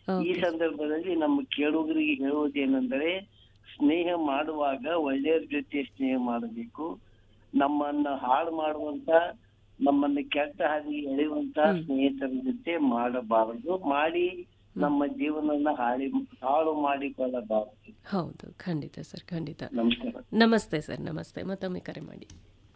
ಈ ಸಂದರ್ಭದಲ್ಲಿ ನಮ್ಮ ಕೇಳುಗರಿಗೆ ಹೇಳುವುದೇನೆಂದರೆ ಸ್ನೇಹ ಮಾಡುವಾಗ ಒಳ್ಳೆಯವ್ರ ಜೊತೆ ಸ್ನೇಹ ಮಾಡಬೇಕು ನಮ್ಮನ್ನ ಹಾಳು ಮಾಡುವಂತ ನಮ್ಮನ್ನ ಕೆಟ್ಟ ಹಾದಿ ಎಳೆಯುವಂತ ಸ್ನೇಹಿತರ ಜೊತೆ ಮಾಡಬಾರದು ಮಾಡಿ ನಮ್ಮ ಜೀವನನ ಹಾಳಿ ಹಾಳು ಮಾಡಿಕೊಳ್ಳಬಾರದು ಹೌದು ಖಂಡಿತ ಸರ್ ಖಂಡಿತ ನಮಸ್ಕಾರ ನಮಸ್ತೆ ಸರ್ ನಮಸ್ತೆ ಮತ್ತೊಮ್ಮೆ ಕರೆ ಮಾಡಿ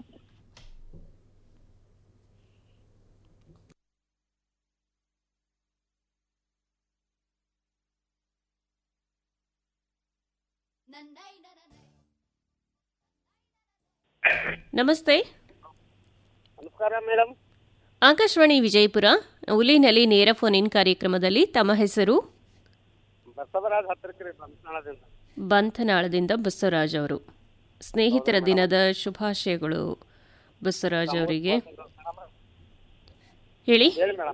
ನಮಸ್ತೆ ನಮಸ್ಕಾರ ಮೇಡಮ್ ಆಕಾಶವಾಣಿ ವಿಜಯಪುರ ಉಲಿನಲ್ಲಿ ನೇರ ಫೋನ್ ಇನ್ ಕಾರ್ಯಕ್ರಮದಲ್ಲಿ ತಮ್ಮ ಹೆಸರು ಬಸವರಾಜ್ ಹತ್ತಿರಕ್ರಿ ಬಂಧನಾಳದಿಂದ ಬಂಧನಾಳದಿಂದ ಬಸವರಾಜ್ ಅವರು ಸ್ನೇಹಿತರ ದಿನದ ಶುಭಾಶಯಗಳು ಬಸವರಾಜ್ ಅವರಿಗೆ ಹೇಳಿ ಹೇಳಿ ಮೇಡಮ್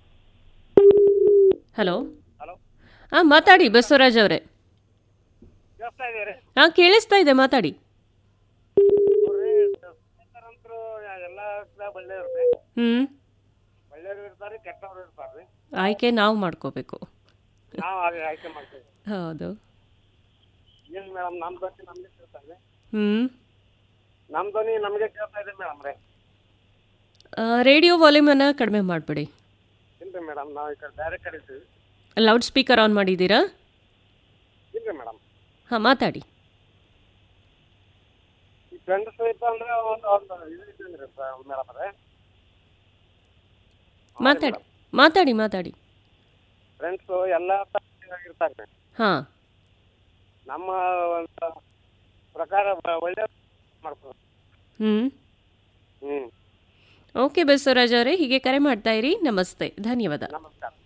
ಹಲೋ ಹಲೋ ಹಾಂ ಮಾತಾಡಿ ಬಸವರಾಜ್ ಅವರೇ ಕೇಳಿಸ್ತಾ ಇದೀರಿ ಹಾಂ ಕೇಳಿಸ್ತಾ ಇದೆ ಮಾತಾಡಿ ನೋಡ್ರಿ ಸ್ನೇಹಿತರಂತ್ರು ಎಲ್ಲ ಒಳ್ಳೆಯವ್ರು ರೀ ಹ್ಞೂ ಒಳ್ಳೆಯವ್ರು ಇರ್ತಾರೆ ಕೆಟ್ಟವ್ರು ಇರ್ತಾರೆ ಆಯ್ಕೆ ನಾವು ಮಾಡ್ಕೋಬೇಕು ನಾವು ಹಾಗೆ ಆಯ್ಕೆ ಮಾಡ್ತೀವಿ ಹೌದು ಏನು ಮೇಡಮ್ ನಮ್ಮ ಧ್ವನಿ ನಮಗೆ ಕೇಳ್ತಾ ಇದೆ ಹ್ಞೂ ನಮ್ಮ ಧ್ವನಿ ನಮಗೆ ಕೇಳ್ತಾ ಇದೆ ಮೇಡಮ್ ರೀ ರೇಡಿಯೋ ವಾಲ್ಯೂಮನ್ನು ಕಡಿಮೆ ಮಾಡಿಬಿಡಿ ಇಲ್ರಿ ಮೇಡಮ್ ನಾವು ಈ ಕಡೆ ಬೇರೆ ಕಡೆ ಇದ್ದೀವಿ ಲೌಡ್ ಸ್ಪೀಕರ್ ಆನ್ ಮಾಡಿದ್ದೀರಾ ಇಲ್ರಿ ಮೇಡಮ್ ಹಾಂ ಮಾತಾಡಿ ಈ ಫ್ರೆಂಡ್ಸ್ ಇತ್ತು ಅಂದ್ರೆ ಒಂದು ಒಂದು ಇದು ಇದ್ದೀವಿ ಮೇಡಮ್ ರೀ ಮಾತಾಡಿ ಮಾತಾಡಿ ಮಾತಾಡಿ ಫ್ರೆಂಡ್ಸು ಎಲ್ಲ ಇರ್ತಾರೆ ಹಾಂ ನಮ್ಮ ಒಂದು ಪ್ರಕಾರ ಒಳ್ಳೆ ಮಾಡ್ಬೋದು ಹ್ಞೂ ಹ್ಞೂ ಓಕೆ ಬಸವರಾಜ್ ಅವರೇ ಹೀಗೆ ಕರೆ ಮಾಡ್ತಾ ಇರಿ ನಮಸ್ತೆ ಧನ್ಯವಾದ ನಮಸ್ಕಾರ